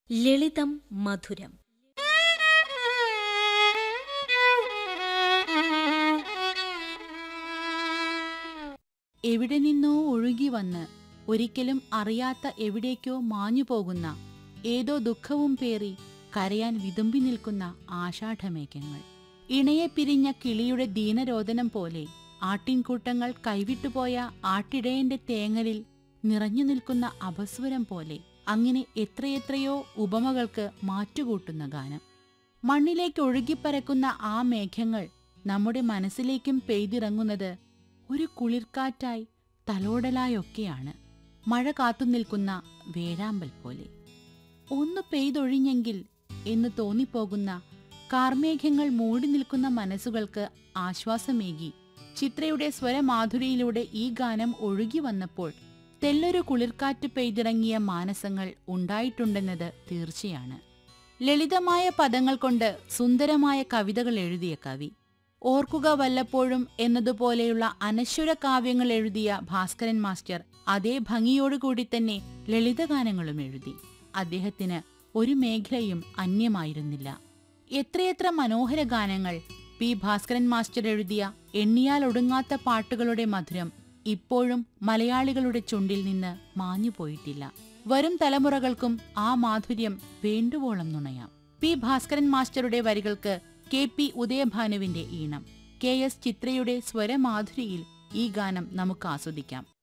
ലളിതം മധുരം എവിടെ നിന്നോ ഒഴുകി വന്ന് ഒരിക്കലും അറിയാത്ത എവിടേക്കോ മാഞ്ഞു പോകുന്ന ഏതോ ദുഃഖവും പേറി കരയാൻ വിതുമ്പി നിൽക്കുന്ന ആഷാഢമേഘങ്ങൾ ഇണയെ പിരിഞ്ഞ കിളിയുടെ ദീനരോദനം പോലെ ആട്ടിൻകൂട്ടങ്ങൾ കൈവിട്ടുപോയ ആട്ടിടയന്റെ തേങ്ങലിൽ നിറഞ്ഞു നിൽക്കുന്ന അപസ്വരം പോലെ അങ്ങനെ എത്രയെത്രയോ ഉപമകൾക്ക് മാറ്റുകൂട്ടുന്ന ഗാനം മണ്ണിലേക്ക് ഒഴുകിപ്പരക്കുന്ന ആ മേഘങ്ങൾ നമ്മുടെ മനസ്സിലേക്കും പെയ്തിറങ്ങുന്നത് ഒരു കുളിർക്കാറ്റായി തലോടലായൊക്കെയാണ് മഴ കാത്തുനിൽക്കുന്ന വേഴാമ്പൽ പോലെ ഒന്ന് പെയ്തൊഴിഞ്ഞെങ്കിൽ എന്ന് തോന്നിപ്പോകുന്ന കാർമേഘങ്ങൾ മൂടി നിൽക്കുന്ന മനസ്സുകൾക്ക് ആശ്വാസമേകി ചിത്രയുടെ സ്വരമാധുരിയിലൂടെ ഈ ഗാനം ഒഴുകി വന്നപ്പോൾ തെല്ലൊരു കുളിർക്കാറ്റ് പെയ്തിറങ്ങിയ മാനസങ്ങൾ ഉണ്ടായിട്ടുണ്ടെന്നത് തീർച്ചയാണ് ലളിതമായ പദങ്ങൾ കൊണ്ട് സുന്ദരമായ കവിതകൾ എഴുതിയ കവി ഓർക്കുക വല്ലപ്പോഴും എന്നതുപോലെയുള്ള അനശ്വര കാവ്യങ്ങൾ എഴുതിയ ഭാസ്കരൻ മാസ്റ്റർ അതേ ഭംഗിയോടുകൂടി തന്നെ ലളിതഗാനങ്ങളും എഴുതി അദ്ദേഹത്തിന് ഒരു മേഖലയും അന്യമായിരുന്നില്ല എത്രയെത്ര മനോഹര ഗാനങ്ങൾ പി ഭാസ്കരൻ മാസ്റ്റർ എഴുതിയ എണ്ണിയാൽ ഒടുങ്ങാത്ത പാട്ടുകളുടെ മധുരം ഇപ്പോഴും മലയാളികളുടെ ചുണ്ടിൽ നിന്ന് മാഞ്ഞുപോയിട്ടില്ല വരും തലമുറകൾക്കും ആ മാധുര്യം വേണ്ടുവോളം നുണയാം പി ഭാസ്കരൻ മാസ്റ്ററുടെ വരികൾക്ക് കെ പി ഉദയഭാനുവിന്റെ ഈണം കെ എസ് ചിത്രയുടെ സ്വരമാധുരിയിൽ ഈ ഗാനം നമുക്ക് ആസ്വദിക്കാം